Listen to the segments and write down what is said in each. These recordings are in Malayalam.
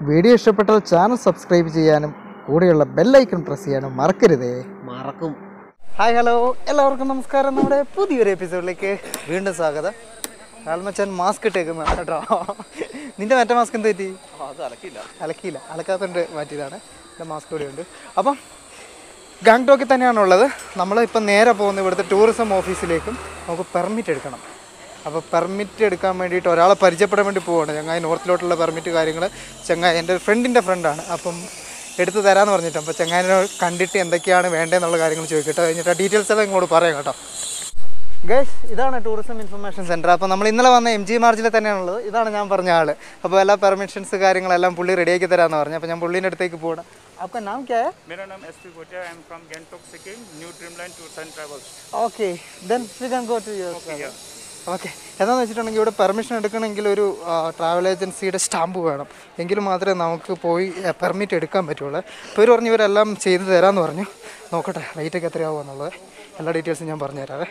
വീഡിയോ ഇഷ്ടപ്പെട്ടാൽ ചാനൽ സബ്സ്ക്രൈബ് ചെയ്യാനും കൂടെയുള്ള ബെല്ലൈക്കൺ പ്രസ് ചെയ്യാനും മറക്കരുതേ മറക്കും ഹായ് ഹലോ എല്ലാവർക്കും നമസ്കാരം നമ്മുടെ പുതിയൊരു എപ്പിസോഡിലേക്ക് വീണ്ടും സ്വാഗതം ആൽമച്ചാൻ മാസ്ക് ഇട്ടേക്കുന്നതാണ് കേട്ടോ നിന്റെ മറ്റേ മാസ്ക് എന്ത് പറ്റി അത് അലക്കില്ല അലക്കിയില്ല അലക്കാത്തതുകൊണ്ട് മാറ്റിയതാണ് എൻ്റെ മാസ്ക് കൂടെ ഉണ്ട് അപ്പം ഗാങ്ടോക്കിൽ തന്നെയാണുള്ളത് നമ്മളിപ്പം നേരെ പോകുന്നത് ഇവിടുത്തെ ടൂറിസം ഓഫീസിലേക്കും നമുക്ക് പെർമിറ്റ് എടുക്കണം അപ്പോൾ പെർമിറ്റ് എടുക്കാൻ വേണ്ടിയിട്ട് ഒരാളെ പരിചയപ്പെടാൻ വേണ്ടി പോവാണ് ചങ്ങായി നോർത്തിലോട്ടുള്ള പെർമിറ്റ് കാര്യങ്ങൾ ചങ്ങായി എൻ്റെ ഫ്രണ്ടിൻ്റെ ഫ്രണ്ടാണ് അപ്പം എടുത്ത് തരാമെന്ന് പറഞ്ഞിട്ട് അപ്പോൾ ചങ്ങായിനെ കണ്ടിട്ട് എന്തൊക്കെയാണ് വേണ്ടതെന്നുള്ള കാര്യങ്ങൾ ചോദിക്കട്ടെ കഴിഞ്ഞിട്ട് ഡീറ്റെയിൽസ് എല്ലാം ഇങ്ങോട്ട് പറയാം കേട്ടോ ഗൈസ് ഇതാണ് ടൂറിസം ഇൻഫർമേഷൻ സെൻറ്റർ അപ്പോൾ നമ്മൾ ഇന്നലെ വന്ന എം ജി മാർജിൽ തന്നെയാണുള്ളത് ഇതാണ് ഞാൻ പറഞ്ഞ ആൾ അപ്പോൾ എല്ലാ പെർമിഷൻസ് കാര്യങ്ങളെല്ലാം പുള്ളി റെഡിയാക്കി തരാമെന്ന് പറഞ്ഞു അപ്പോൾ ഞാൻ പുള്ളീൻ്റെ അടുത്തേക്ക് പോകണം അപ്പോൾ നാം ക്യാ मेरा नाम S P Gotiya I am from Gangtok Sikkim new dreamland tours and travels okay then we can go to your okay എന്താണെന്ന് വെച്ചിട്ടുണ്ടെങ്കിൽ ഇവിടെ പെർമിഷൻ എടുക്കണമെങ്കിൽ ഒരു ട്രാവൽ ഏജൻസിയുടെ സ്റ്റാമ്പ് വേണം എങ്കിൽ മാത്രമേ നമുക്ക് പോയി പെർമിറ്റ് എടുക്കാൻ പറ്റുള്ളൂ ഇപ്പോൾ ഇവർ പറഞ്ഞു ഇവരെല്ലാം ചെയ്തു തരാമെന്ന് പറഞ്ഞു നോക്കട്ടെ റേറ്റൊക്കെ എത്രയാവും എന്നുള്ളത് എല്ലാ ഡീറ്റെയിൽസും ഞാൻ പറഞ്ഞു തരാവേ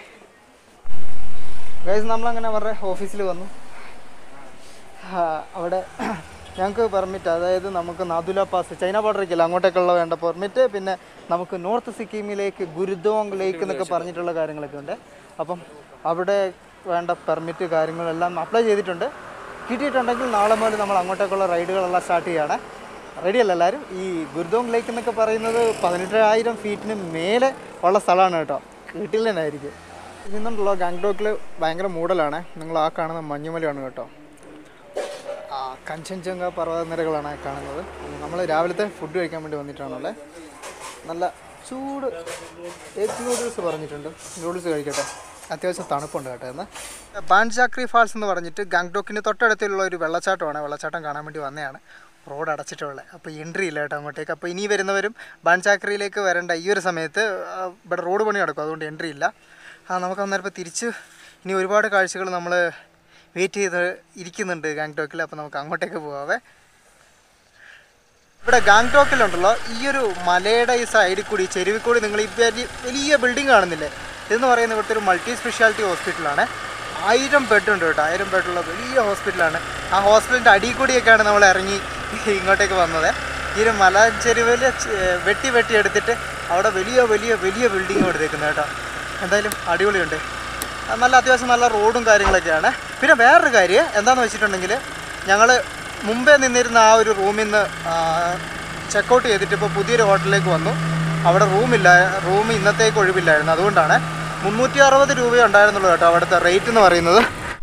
ഗൈസ് നമ്മളങ്ങനെ അവരുടെ ഓഫീസിൽ വന്നു ആ, അവിടെ ഞങ്ങൾക്ക് പെർമിറ്റ് അതായത് നമുക്ക് നാദുല പാസ് ചൈന ബോർഡറിക്കില്ല അങ്ങോട്ടേക്കുള്ള വേണ്ട പെർമിറ്റ് പിന്നെ നമുക്ക് നോർത്ത് സിക്കിമിലേക്ക് ഗുരുദോങ് ലേക്ക് എന്നൊക്കെ പറഞ്ഞിട്ടുള്ള കാര്യങ്ങളൊക്കെ ഉണ്ട് അപ്പം അവിടെ വേണ്ട പെർമിറ്റ് കാര്യങ്ങളെല്ലാം അപ്ലൈ ചെയ്തിട്ടുണ്ട് കിട്ടിയിട്ടുണ്ടെങ്കിൽ നാളെ മുതൽ നമ്മൾ അങ്ങോട്ടേക്കുള്ള റൈഡുകളെല്ലാം സ്റ്റാർട്ട് ചെയ്യാണ് റെഡി അല്ല എല്ലാവരും ഈ ഗുരുദോങ് ലേക്ക് എന്നൊക്കെ പറയുന്നത് പതിനെട്ടായിരം ഫീറ്റിന് മേലെ ഉള്ള സ്ഥലമാണ് കേട്ടോ കിട്ടില്ലെന്നായിരിക്കും ഇതിൽ നിന്നുണ്ടല്ലോ ഗാങ്ടോക്കിൽ ഭയങ്കര മൂടലാണ് നിങ്ങൾ ആ കാണുന്ന മഞ്ഞുമലയാണ് കേട്ടോ ആ കഞ്ചൻജംഗ പർവ്വതനിരകളാണ് ആ കാണുന്നത് നമ്മൾ രാവിലത്തെ ഫുഡ് കഴിക്കാൻ വേണ്ടി വന്നിട്ടാണുള്ളത് നല്ല ചൂട് എഗ് നൂഡിൽസ് പറഞ്ഞിട്ടുണ്ട് നൂഡിൽസ് കഴിക്കട്ടെ അത്യാവശ്യം തണുപ്പുണ്ട് കേട്ടോ എന്ന് ബാൻചാക്രി ഫാൾസ് എന്ന് പറഞ്ഞിട്ട് ഗാങ്ടോക്കിന് തൊട്ടടുത്തുള്ള ഒരു വെള്ളച്ചാട്ടമാണ് വെള്ളച്ചാട്ടം കാണാൻ വേണ്ടി വന്നതാണ് റോഡ് അടച്ചിട്ടുള്ളത് അപ്പോൾ എൻട്രി ഇല്ല കേട്ടോ അങ്ങോട്ടേക്ക് അപ്പോൾ ഇനി വരുന്നവരും ബാൻചാക്രിയിലേക്ക് വരേണ്ട ഈ ഒരു സമയത്ത് ആ, ഇവിടെ റോഡ് പണി നടക്കും അതുകൊണ്ട് എൻട്രി ഇല്ല ആ നമുക്ക് അന്നേരം ഇപ്പോൾ തിരിച്ച് ഇനി ഒരുപാട് കാഴ്ചകൾ നമ്മൾ വെയിറ്റ് ചെയ്ത് ഇരിക്കുന്നുണ്ട് ഗാങ്ടോക്കിൽ അപ്പോൾ നമുക്ക് അങ്ങോട്ടേക്ക് പോകാവേ ഇവിടെ ഗാങ്ടോക്കിലുണ്ടല്ലോ ഈ ഒരു മലയുടെ ഈ സൈഡിൽ കൂടി ചെരുവിൽ കൂടി നിങ്ങൾ ഈ വലിയ വലിയ ബിൽഡിംഗ് കാണുന്നില്ലേ ഇതെന്ന് പറയുന്നത് ഇവിടുത്തെ ഒരു മൾട്ടി സ്പെഷ്യാലിറ്റി ഹോസ്പിറ്റലാണ് ആയിരം ബെഡ് ഉണ്ട് കേട്ടോ ആയിരം ബെഡുള്ള വലിയ ഹോസ്പിറ്റലാണ് ആ ഹോസ്പിറ്റലിൻ്റെ അടിയിൽ കൂടിയൊക്കെയാണ് നമ്മൾ ഇറങ്ങി ഇങ്ങോട്ടേക്ക് വന്നത് ഈ ഒരു മലച്ചെരുവിൽ വെട്ടി വെട്ടി എടുത്തിട്ട് അവിടെ വലിയ വലിയ വലിയ ബിൽഡിംഗ് എടുത്തേക്കുന്നത് കേട്ടോ എന്തായാലും അടിപൊളിയുണ്ട് ആ, നല്ല അത്യാവശ്യം നല്ല റോഡും കാര്യങ്ങളൊക്കെയാണ് പിന്നെ വേറൊരു കാര്യം എന്താണെന്ന് വെച്ചിട്ടുണ്ടെങ്കിൽ ഞങ്ങൾ മുമ്പേ നിന്നിരുന്ന ആ ഒരു റൂമിൽ നിന്ന് ചെക്കൗട്ട് ചെയ്തിട്ട് ഇപ്പോൾ പുതിയൊരു ഹോട്ടലിലേക്ക് വന്നു അവിടെ റൂമില്ല റൂം ഇന്നത്തേക്ക് ഒഴിവില്ലായിരുന്നു അതുകൊണ്ടാണ് മുന്നൂറ്റി അറുപത് രൂപയേ ഉണ്ടായിരുന്നുള്ളൂ കേട്ടോ അവിടുത്തെ റേറ്റ് എന്ന് പറയുന്നത്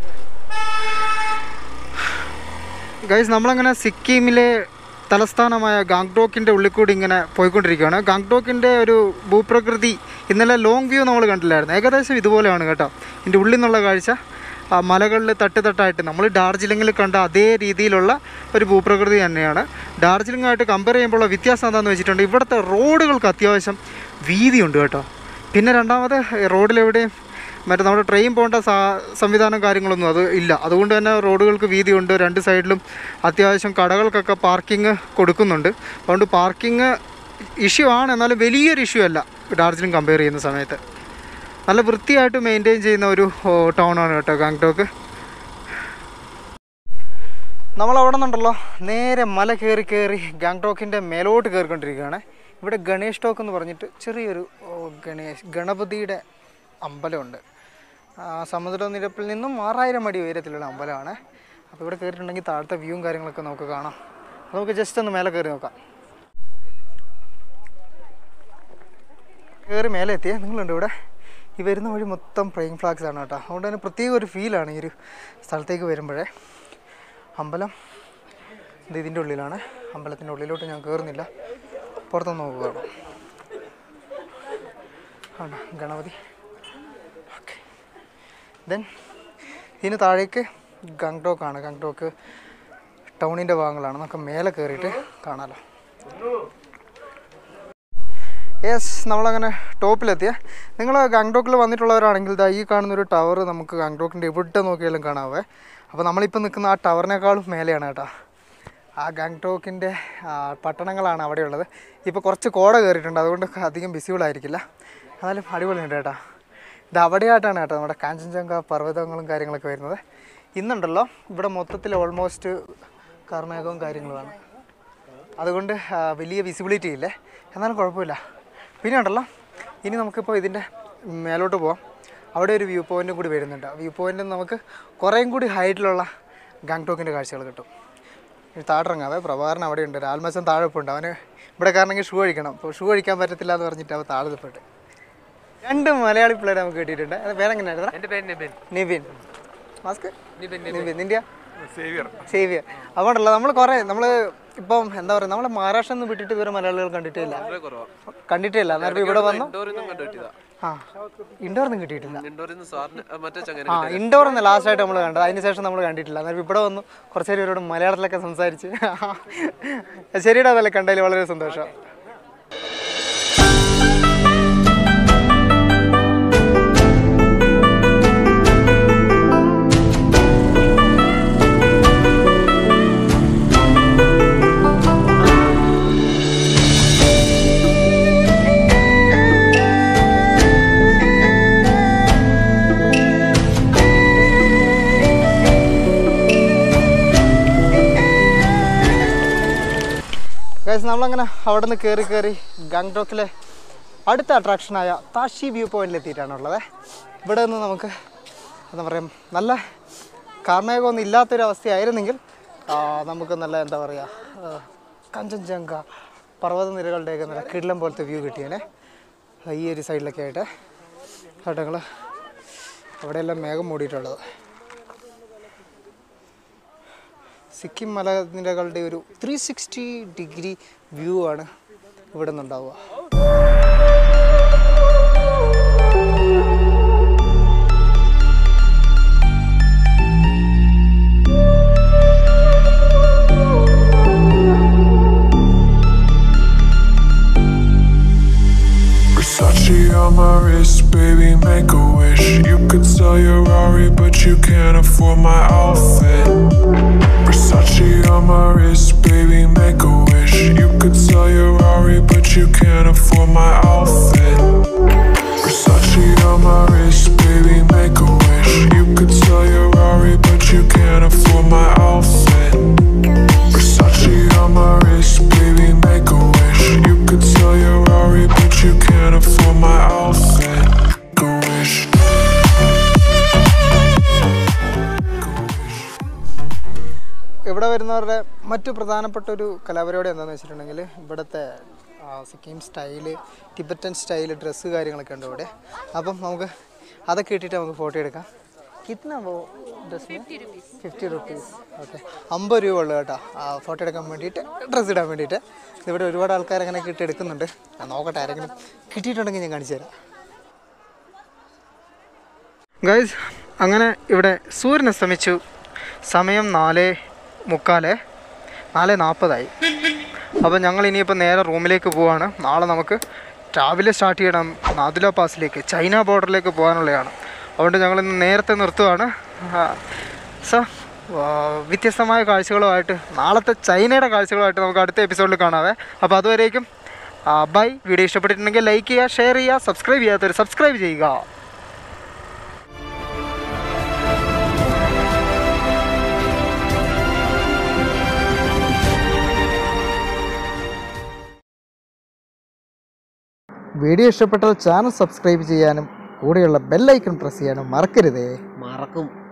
ഗൈസ് നമ്മളങ്ങനെ സിക്കിമിലെ തലസ്ഥാനമായ ഗാങ്ടോക്കിൻ്റെ ഉള്ളിൽ കൂടി ഇങ്ങനെ പോയിക്കൊണ്ടിരിക്കുകയാണ് ഗാങ്ടോക്കിൻ്റെ ഒരു ഭൂപ്രകൃതി ഇന്നലെ ലോങ് വ്യൂ നമ്മൾ കണ്ടില്ലായിരുന്നു ഏകദേശം ഇതുപോലെയാണ് കേട്ടോ ഇതിൻ്റെ ഉള്ളിൽ നിന്നുള്ള കാഴ്ച ആ മലകളിൽ തട്ട് തട്ടായിട്ട് നമ്മൾ ഡാർജിലിങ്ങിൽ കണ്ട അതേ രീതിയിലുള്ള ഒരു ഭൂപ്രകൃതി തന്നെയാണ് ഡാർജിലിംഗായിട്ട് കമ്പയർ ചെയ്യുമ്പോൾ വ്യത്യാസം എന്താണെന്ന് വെച്ചിട്ടുണ്ടെങ്കിൽ ഇവിടുത്തെ റോഡുകൾക്ക് അത്യാവശ്യം വീതിയുണ്ട് കേട്ടോ പിന്നെ രണ്ടാമത് റോഡിലെവിടെയും മറ്റേ നമ്മുടെ ട്രെയിൻ പോകേണ്ട സാ സംവിധാനം കാര്യങ്ങളൊന്നും അത് ഇല്ല അതുകൊണ്ട് തന്നെ റോഡുകൾക്ക് വീതിയുണ്ട് രണ്ട് സൈഡിലും അത്യാവശ്യം കടകൾക്കൊക്കെ പാർക്കിംഗ് കൊടുക്കുന്നുണ്ട് അതുകൊണ്ട് പാർക്കിംഗ് ഇഷ്യൂ ആണ് എന്നാലും വലിയൊരു ഇഷ്യൂ അല്ല ഡാർജിലിംഗ് കമ്പയർ ചെയ്യുന്ന സമയത്ത് നല്ല വൃത്തിയായിട്ട് മെയിൻറ്റെയിൻ ചെയ്യുന്ന ഒരു ടൗൺ ആണ് കേട്ടോ ഗാങ്ടോക്ക് നമ്മൾ അവിടെ നിന്നുണ്ടല്ലോ നേരെ മല കയറി കയറി ഗാങ്ടോക്കിൻ്റെ മേലോട്ട് കയറിക്കൊണ്ടിരിക്കുകയാണ് ഇവിടെ ഗണേഷ് ടോക്ക് എന്ന് പറഞ്ഞിട്ട് ചെറിയൊരു ഓ, ഗണേഷ് ഗണപതിയുടെ അമ്പലമുണ്ട് ആ, സമുദ്രനിരപ്പിൽ നിന്നും ആറായിരം അടി ഉയരത്തിലുള്ള അമ്പലമാണ് അപ്പോൾ ഇവിടെ കയറിയിട്ടുണ്ടെങ്കിൽ താഴത്തെ വ്യൂവും കാര്യങ്ങളൊക്കെ നമുക്ക് കാണാം അപ്പോൾ നമുക്ക് ജസ്റ്റ് ഒന്ന് മേലെ കയറി നോക്കാം കയറി മേലെ എത്തിയേ നിങ്ങളുണ്ട് ഇവിടെ ഈ വരുന്ന വഴി മൊത്തം പ്ലെയിങ് ഫ്ലാഗ്സ് ആണ് കേട്ടോ അതുകൊണ്ട് തന്നെ പ്രത്യേക ഒരു ഫീലാണ് ഈ ഒരു സ്ഥലത്തേക്ക് വരുമ്പോഴേ അമ്പലം ഇത് ഇതിൻ്റെ ഉള്ളിലാണ് അമ്പലത്തിൻ്റെ ഉള്ളിലോട്ട് ഞാൻ കയറുന്നില്ല പുറത്തുനിന്ന് നോക്കുകയാണ് ആണ് ഗണപതി ഓക്കെ ദെൻ ഇതിന് താഴേക്ക് ഗങ്ടോക്കാണ് ഗങ്ടോക്ക് ടൗണിൻ്റെ ഭാഗങ്ങളാണ് നമുക്ക് മേലെ കയറിയിട്ട് കാണാമല്ലോ യെസ് നമ്മളങ്ങനെ ടോപ്പിലെത്തിയ നിങ്ങൾ ഗാങ്ടോക്കിൽ വന്നിട്ടുള്ളവരാണെങ്കിൽ ദാ ഈ കാണുന്നൊരു ടവർ നമുക്ക് ഗാങ്ടോക്കിൻ്റെ എവിടെ നോക്കിയാലും കാണാവേ അപ്പോൾ നമ്മളിപ്പോൾ നിൽക്കുന്ന ആ ടവറിനേക്കാളും മേലെയാണ് കേട്ടോ ആ ഗാങ്ടോക്കിൻ്റെ പട്ടണങ്ങളാണ് അവിടെയുള്ളത് ഇപ്പോൾ കുറച്ച് കോട കയറിയിട്ടുണ്ട് അതുകൊണ്ട് അധികം വിസിബിൾ ആയിരിക്കില്ല എന്നാലും അടിപൊളിയുണ്ട് കേട്ടോ ഇത് അവിടെയായിട്ടാണ് കേട്ടോ നമ്മുടെ കാഞ്ചൻജംഗ പർവ്വതങ്ങളും കാര്യങ്ങളൊക്കെ വരുന്നത് ഇന്നുണ്ടല്ലോ ഇവിടെ മൊത്തത്തിൽ ഓൾമോസ്റ്റ് കർണാകവും കാര്യങ്ങളുമാണ് അതുകൊണ്ട് ആ, വലിയ വിസിബിലിറ്റി ഇല്ലേ എന്നാലും കുഴപ്പമില്ല പിന്നെ ഉണ്ടല്ലോ ഇനി നമുക്കിപ്പോൾ ഇതിൻ്റെ മേലോട്ട് പോവാം അവിടെ ഒരു വ്യൂ പോയിൻറ്റും കൂടി വരുന്നുണ്ട് വ്യൂ പോയിൻറ്റിൽ നമുക്ക് കുറേയും കൂടി ഹൈറ്റിലുള്ള ഗാങ്ടോക്കിൻ്റെ കാഴ്ചകൾ കിട്ടും ഇനി താഴിറങ്ങാവേ പ്രഭാകരൻ അവിടെ ഉണ്ട് രാൽമസം താഴെ ഇപ്പോൾ ഉണ്ട് അവന് ഇവിടെ കാരണമെങ്കിൽ ഷൂ കഴിക്കണം അപ്പോൾ ഷൂ കഴിക്കാൻ പറ്റത്തില്ല എന്ന് പറഞ്ഞിട്ട് അവൻ താഴെ പോയിട്ട് രണ്ട് മലയാളി പിള്ളേരെ നമുക്ക് കിട്ടിയിട്ടുണ്ട് അത് പേരെങ്ങനെയായിരുന്നു എൻ്റെ പേര് നിബിൻ നിവിൻ മാസ്ക് നിബിൻ നിവിൻ നിൻ്റെ സേവിയർ അതുകൊണ്ടല്ല നമ്മൾ കുറേ നമ്മൾ ഇപ്പം എന്താ പറയുക നമ്മൾ മഹാരാഷ്ട്ര നിന്ന് വിട്ടിട്ട് ഇതുവരെ മലയാളികൾ കണ്ടിട്ടേ ഇല്ല കണ്ടിട്ടേ ഇല്ല അന്നേരം ഇപ്പൊ ഇവിടെ വന്നു ഇൻഡോറിൽ നിന്നും കണ്ടു കിട്ടിയതാ ആ ഇൻഡോറൊന്നും കിട്ടിയിട്ടില്ല ഇൻഡോറിൽ നിന്ന് സാറിന് ആ, മറ്റേ ചങ്ങനെ ആ ഇൻഡോർ എന്ന് ലാസ്റ്റ് ആയിട്ട് നമ്മൾ കണ്ടത് അതിന് ശേഷം നമ്മൾ കണ്ടിട്ടില്ല അന്നേരം ഇവിടെ വന്നു കുറച്ച് നേരം ഇവരോട് മലയാളത്തിലൊക്കെ സംസാരിച്ച് ശരിയുടെ അതല്ലേ കണ്ടതിൽ വളരെ സന്തോഷം ഗൈസ് നമ്മളങ്ങനെ അവിടെ നിന്ന് കയറി കയറി ഗാങ്ടോക്കിലെ അടുത്ത അട്രാക്ഷനായ താഷി വ്യൂ പോയിന്റിൽ എത്തിയിട്ടാണുള്ളത് ഇവിടെ നിന്ന് നമുക്ക് എന്താ പറയുക നല്ല കാർമേഘമൊന്നും ഇല്ലാത്തൊരു അവസ്ഥയായിരുന്നെങ്കിൽ ആ, നമുക്ക് നല്ല എന്താ പറയുക ആ, കഞ്ചൻജംഗ പർവ്വതനിരകളുടെയൊക്കെ നല്ല കിടിലം പോലത്തെ വ്യൂ കിട്ടിയേനെ ഈ ഒരു സൈഡിലൊക്കെ ആയിട്ട് കേട്ടങ്ങൾ അവിടെയെല്ലാം മേഘം മൂടിയിട്ടുള്ളത് സിക്കിം മലനിരകളുടെ ഒരു ത്രീ സിക്സ്റ്റി ഡിഗ്രി വ്യൂ ആണ് ഇവിടെ നിന്നുണ്ടാവുക Versace on my wrist, baby, make a wish. You could sell your Rari, but you can't afford my outfit. Versace on my wrist, baby, make a wish. You could sell your Rari, but you can't afford my outfit. Versace on my wrist, baby, make a wish. You could sell your Rari, but you can't afford my outfit. Versace on my wrist, baby, make a wish. You could sell your Rari, but you can't afford my outfit. Make a wish. ഇവിടെ വരുന്നവരുടെ മറ്റു പ്രധാനപ്പെട്ട ഒരു കലാപരിപാടി എന്താണെന്ന് വെച്ചിട്ടുണ്ടെങ്കിൽ ഇവിടുത്തെ ആ, Sikkim style Tibetan style dress കാര്യങ്ങളൊക്കെ ഉണ്ട് ഇവിടെ അപ്പം നമുക്ക് അതൊക്കെ ഇട്ടിട്ട് നമുക്ക് ഫോട്ടോ എടുക്കാം കിतना वो ഡ്രസ്സിന് ഫിഫ്റ്റി റുപ്പീസ് ഓക്കെ അമ്പത് രൂപ ഉള്ളു കേട്ടോ ആ ഫോട്ടോ എടുക്കാൻ വേണ്ടിയിട്ട് ഡ്രസ്സ് ഇടാൻ വേണ്ടിയിട്ട് ഇവിടെ ഒരുപാട് ആൾക്കാർ അങ്ങനെ കിട്ടി എടുക്കുന്നുണ്ട് ഞാൻ നോക്കട്ടെ ആരെങ്കിലും കിട്ടിയിട്ടുണ്ടെങ്കിൽ ഞാൻ കാണിച്ചു തരാം ഗൈസ് അങ്ങനെ ഇവിടെ സൂര്യൻ അസ്തമിച്ചു സമയം നാല് മുക്കാല് നാല് നാൽപ്പതായി അപ്പോൾ ഞങ്ങൾ ഇനിയിപ്പോൾ നേരെ റൂമിലേക്ക് പോവാണ് നാളെ നമുക്ക് രാവിലെ സ്റ്റാർട്ട് ചെയ്യണം നാദുല പാസിലേക്ക് ചൈന ബോർഡറിലേക്ക് പോകാനുള്ളതാണ് അതുകൊണ്ട് ഞങ്ങൾ ഇന്ന് നേരത്തെ നിർത്തുവാണ് സോ വ്യത്യസ്തമായ കാഴ്ചകളുമായിട്ട് നാളത്തെ ചൈനയുടെ കാഴ്ചകളുമായിട്ട് നമുക്ക് അടുത്ത എപ്പിസോഡിൽ കാണാവേ അപ്പോൾ അതുവരേക്കും ബൈ വീഡിയോ ഇഷ്ടപ്പെട്ടിട്ടുണ്ടെങ്കിൽ ലൈക്ക് ചെയ്യുക ഷെയർ ചെയ്യുക സബ്സ്ക്രൈബ് ചെയ്യാത്തവർ സബ്സ്ക്രൈബ് ചെയ്യുക വീഡിയോ ഇഷ്ടപ്പെട്ടാൽ ചാനൽ സബ്സ്ക്രൈബ് ചെയ്യാനും കൂടെയുള്ള ബെല്ലൈക്കൺ പ്രസ് ചെയ്യാനും മറക്കരുതേ മറക്കും